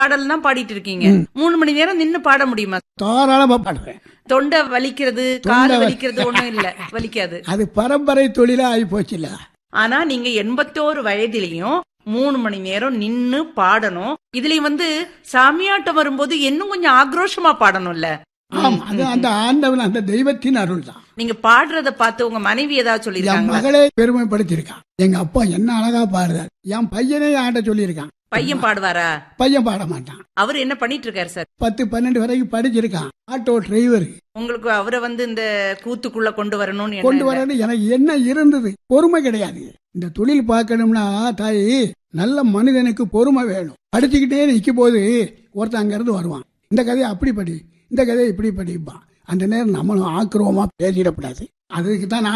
பாடல் தான் பாடிட்டு இருக்கீங்க மூணு மணி நேரம் நின்னு பாட முடியுமா தாராளமா பாடுவேன் தொண்டை வலிக்கிறது கால் வலிக்கிறது ஒண்ணும் இல்ல வலிக்காது அது பரம்பரை தொழிலா ஆகி போச்சுல்ல ஆனா நீங்க எண்பத்தோரு வயதிலையும் மூணு மணி நேரம் நின்னு பாடணும் இதுலயும் வந்து சாமியாட்டம் வரும்போது இன்னும் கொஞ்சம் ஆக்ரோஷமா பாடணும்ல ஆமா அது அந்த ஆண்டவன் அந்த தெய்வத்தின் அருள் தான் நீங்க பாடுறத பார்த்து உங்க மனைவி ஏதாவது என் சொல்லிருக்காங்க மகளே பெருமைப்படுத்தியிருக்கான் எங்க அப்பா என்ன அழகா பாடுறார் என் பையனே ஆண்ட சொல்லியிருக்கான் பையன் பாடுவாரா பையன் பாட மாட்டான் அவர் என்ன பண்ணிட்டு இருக்காரு சார் பத்து பன்னெண்டு வரைக்கும் படிச்சிருக்கான் ஆட்டோ டிரைவர் உங்களுக்கு அவரை வந்து இந்த கூத்துக்குள்ள கொண்டு வரணும்னு என்ன கொண்டு இல்ல? வரணும் எனக்கு என்ன இருந்தது பொறுமை கிடையாது இந்த தொழில் பார்க்கணும்னா தாய் நல்ல மனிதனுக்கு பொறுமை வேணும் படிச்சுக்கிட்டே நிற்கும் போது ஒருத்தன் அங்க இருந்து வருவான் இந்த கதையை அப்படி படி இந்த கதையை இப்படி படிப்பான் அந்த நேரம் நம்மளும் ஆக்கிரமமா பேசிடக்கூடாது அதுக்கு தான் நான்